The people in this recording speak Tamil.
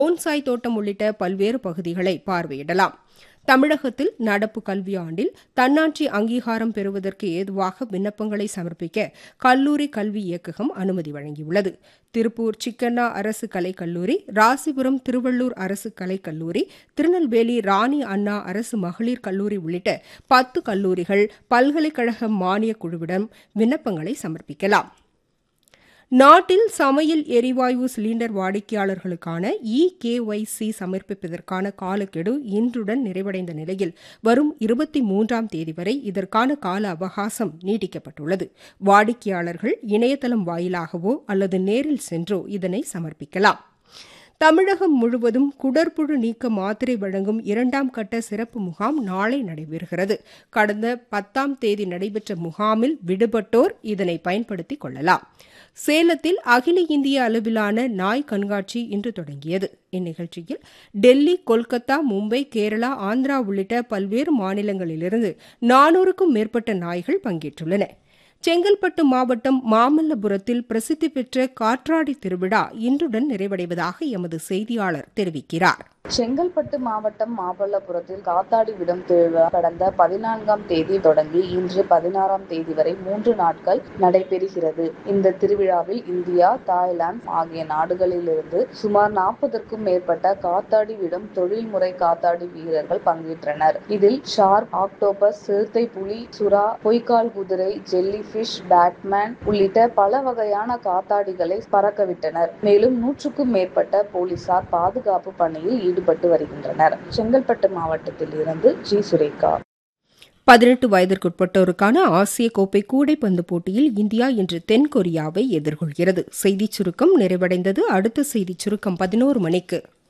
போன்சாய் தோட்டம் உள்ளிட்ட பல்வேறு பகுதிகளை பார்வையிடலாம் தமிழகத்தில் நடப்பு கல்வியாண்டில் தன்னாட்சி அங்கீகாரம் பெறுவதற்கு ஏதுவாக விண்ணப்பங்களை சமர்ப்பிக்க கல்லூரி கல்வி இயக்ககம் அனுமதி வழங்கியுள்ளது திருப்பூர் சிக்கண்ணா அரசு கலைக்கல்லூரி ராசிபுரம் திருவள்ளூர் அரசு கலைக்கல்லூரி திருநெல்வேலி ராணி அண்ணா அரசு மகளிர் கல்லூரி உள்ளிட்ட பத்து கல்லூரிகள் பல்கலைக்கழக மானியக் குழுவிடம் விண்ணப்பங்களை சமர்ப்பிக்கலாம் நாட்டில் சமையல் எரிவாயு சிலிண்டர் வாடிக்கையாளர்களுக்கான இ கேஒய்சி சமர்ப்பிப்பதற்கான காலக்கெடு இன்றுடன் நிறைவடைந்த நிலையில் வரும் இருபத்தி மூன்றாம் தேதி வரை இதற்கான கால அவகாசம் நீட்டிக்கப்பட்டுள்ளது வாடிக்கையாளர்கள் இணையதளம் வாயிலாகவோ அல்லது நேரில் சென்றோ இதனை சமர்ப்பிக்கலாம் தமிழகம் முழுவதும் குடற்புழு நீக்க மாத்திரை வழங்கும் இரண்டாம் கட்ட சிறப்பு முகாம் நாளை நடைபெறுகிறது கடந்த பத்தாம் தேதி நடைபெற்ற முகாமில் விடுபட்டோர் இதனை பயன்படுத்திக் கொள்ளலாம் சேலத்தில் அகில இந்திய அளவிலான நாய் கண்காட்சி இன்று தொடங்கியது இந்நிகழ்ச்சியில் டெல்லி கொல்கத்தா மும்பை கேரளா ஆந்திரா உள்ளிட்ட பல்வேறு மாநிலங்களிலிருந்து நானூறுக்கும் மேற்பட்ட நாய்கள் பங்கேற்றுள்ளன செங்கல்பட்டு மாவட்டம் மாமல்லபுரத்தில் பிரசித்தி பெற்ற காற்றாடி திருவிழா இன்றுடன் நிறைவடைவதாக எமது செய்தியாளர் தெரிவிக்கிறார் செங்கல்பட்டு மாவட்டம் மாமல்லபுரத்தில் காத்தாடி விடும் திருவிழா கடந்த பதினான்காம் தேதி தொடங்கி இன்று பதினாறாம் தேதி வரை மூன்று நாட்கள் நடைபெறுகிறது இந்த திருவிழாவில் இந்தியா தாய்லாந்து ஆகிய நாடுகளிலிருந்து சுமார் நாற்பதற்கும் மேற்பட்ட காத்தாடி விடும் தொழில்முறை காத்தாடி வீரர்கள் பங்கேற்றனர் இதில் ஷார்க் ஆக்டோபஸ் சிறுத்தை புலி சுறா பொய்க்கால் குதிரை ஜெல்லி பிஷ் பேட்மேன் உள்ளிட்ட பல வகையான காத்தாடிகளை பறக்கவிட்டனர் மேலும் நூற்றுக்கும் மேற்பட்ட போலீசார் பாதுகாப்பு பணியில் ஈடுபட்டு வருகின்றனர் செங்கல்பட்டு மாவட்டத்தில் இருந்து ஜி சுரேகா பதினெட்டு வயதிற்குட்பட்டோருக்கான ஆசிய கோப்பை கூடைப்பந்து போட்டியில் இந்தியா இன்று தென்கொரியாவை எதிர்கொள்கிறது செய்திச் சுருக்கம் நிறைவடைந்தது அடுத்த செய்திச் சுருக்கம் பதினோரு மணிக்கு